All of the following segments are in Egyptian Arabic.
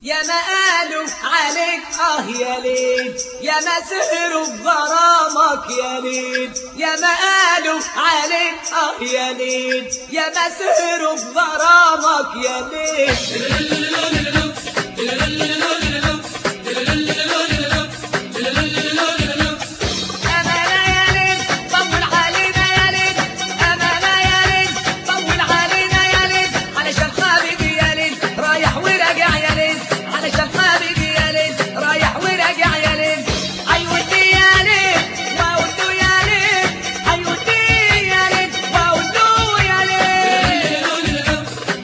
يا ما قالوا عليك اه يا ليل يا ما سهروا بغرامك يا ليل يا ما قالوا عليك اه يا ليل يا ما سهروا بغرامك يا ليل أمانة يا ليل طول علينا يا ليل أمانة يا ليل طول علينا يا ليل علشان حبيبي يا ليل رايح وراجع يا ليل علشان حبيبي يا ليل رايح وراجع يا ليل عيوني يا ليل وأقول له يا ليل عيوني يا ليل وأقول له يا ليل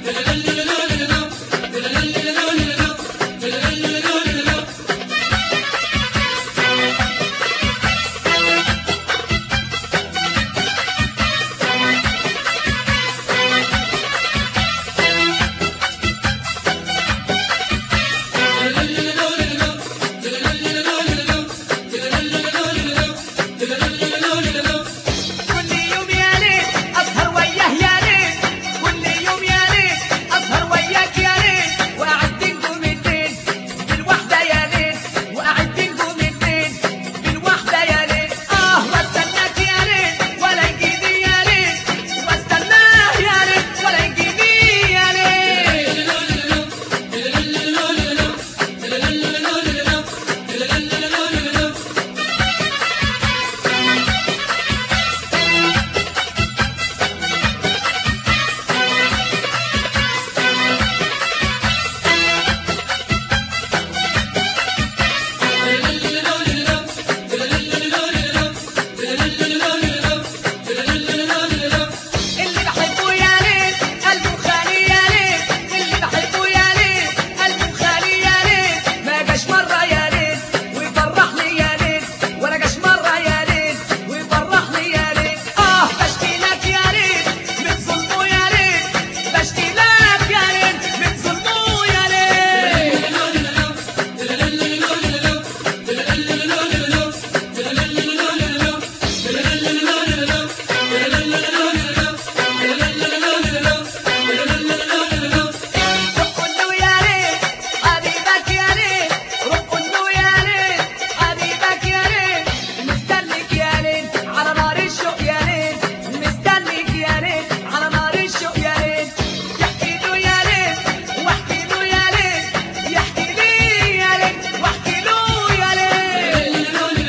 كل يوم يا ليل اسهر وياه يا ليل كل يوم يا ليل اسهر وياك يا ليل واعد نجوم الليل بالوحده يا ليل واعد نجوم الليل بالوحده يا ليل اه واستناك يا ليل ولا يجيني يا ليل واستناه يا ليل ولا يجيني يا ليل اللي بحبه يا ليل قلبه خالي يا ليل اللي بحبه يا ليل قلبه خالي يا ليل ما جاش مرة يا ليل ويفرحني يا ليل ولا جاش مرة يا ليل ويفرحني يا ليل اه بشكي لك يا ليل من ظلمه يا ليل بشكي لك يا ليل من ظلمه يا ليل روح قول له يا ليل حبيبك يا ليل روح قول له يا ليل حبيبك يا ليل مستنيك يا ليل على نار الشوق يا ليل مستنيك يا ليل على نار الشوق يا ليل يحكي له يا ليل واحكي له يا ليل يحكي لي يا ليل واحكي له يا ليل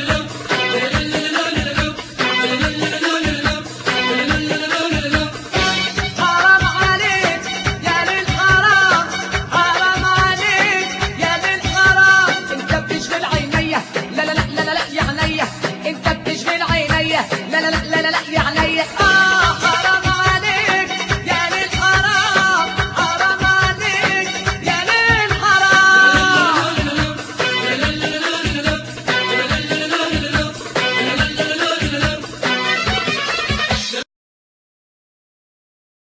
حرام عليك يا ليل حرام حرام عليك يا ليل حرام انت بتشغل عينيا لا لا لا لا لا لا يا عينيا انت بتشغل عينيا لا لا لا لا لا لا يا عينيا